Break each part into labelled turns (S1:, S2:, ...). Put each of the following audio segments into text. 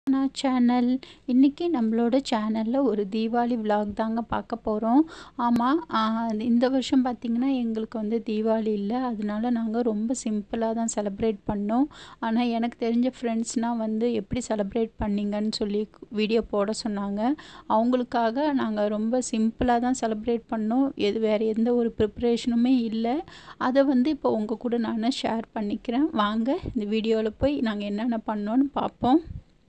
S1: நான் சேனல் இன்றைக்கி நம்மளோட சேனலில் ஒரு தீபாவளி விலாக் தாங்க பார்க்க போகிறோம் ஆமாம் இந்த வருஷம் பார்த்திங்கன்னா எங்களுக்கு வந்து தீபாவளி இல்லை அதனால நாங்கள் ரொம்ப சிம்பிளாக தான் செலிப்ரேட் பண்ணோம் ஆனால் எனக்கு தெரிஞ்ச ஃப்ரெண்ட்ஸ்னால் வந்து எப்படி செலிப்ரேட் பண்ணிங்கன்னு சொல்லி வீடியோ போட சொன்னாங்க அவங்களுக்காக நாங்கள் ரொம்ப சிம்பிளாக தான் செலிப்ரேட் பண்ணோம் எது வேறு எந்த ஒரு ப்ரிப்ரேஷனுமே இல்லை அதை வந்து இப்போ உங்கள் கூட நான் ஷேர் பண்ணிக்கிறேன் வாங்க இந்த வீடியோவில் போய் நாங்கள் என்னென்ன பண்ணோன்னு பார்ப்போம்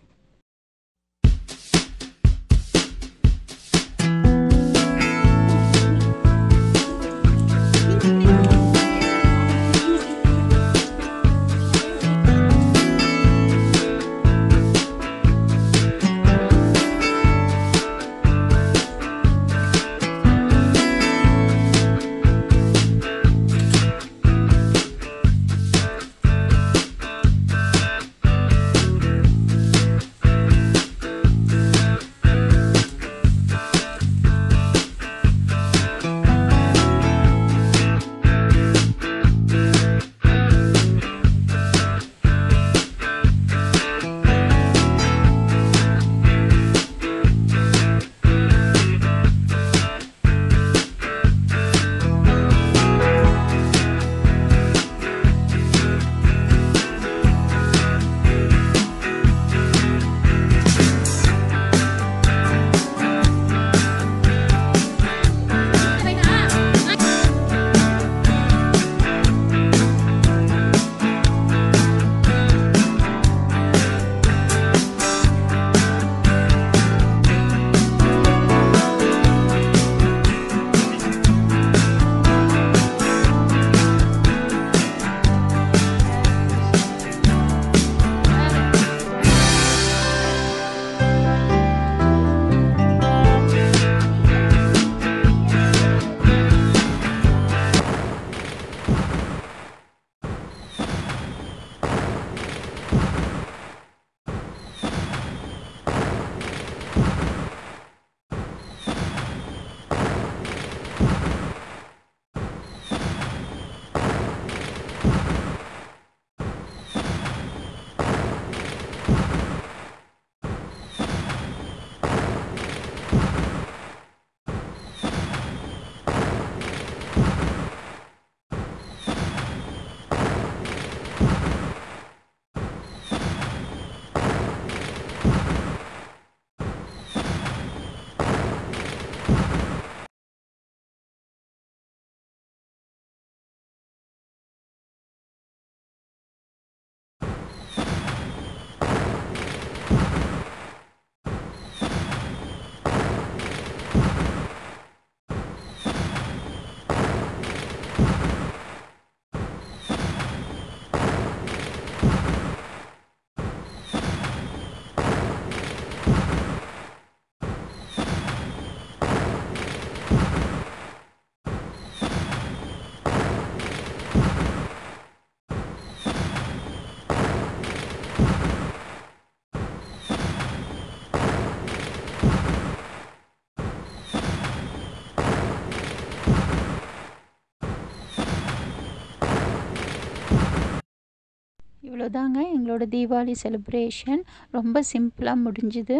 S1: இவ்வளோதாங்க எங்களோட தீபாவளி செலிப்ரேஷன் ரொம்ப சிம்பிளாக முடிஞ்சுது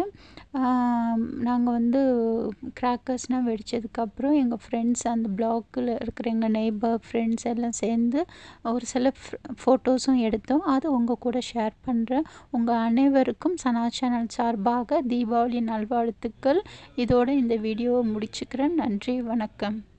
S1: நாங்கள் வந்து கிராக்கர்ஸ்னால் வெடித்ததுக்கப்புறம் எங்கள் ஃப்ரெண்ட்ஸ் அந்த பிளாக்கில் இருக்கிற எங்கள் நெய்பர் ஃப்ரெண்ட்ஸ் எல்லாம் சேர்ந்து ஒரு சில ஃபோட்டோஸும் எடுத்தோம் அது உங்கள் கூட ஷேர் பண்ணுறேன் உங்கள் அனைவருக்கும் சனா சேனல் சார்பாக தீபாவளி நல்வாழ்த்துக்கள் இதோடு இந்த வீடியோவை முடிச்சுக்கிறேன் நன்றி வணக்கம்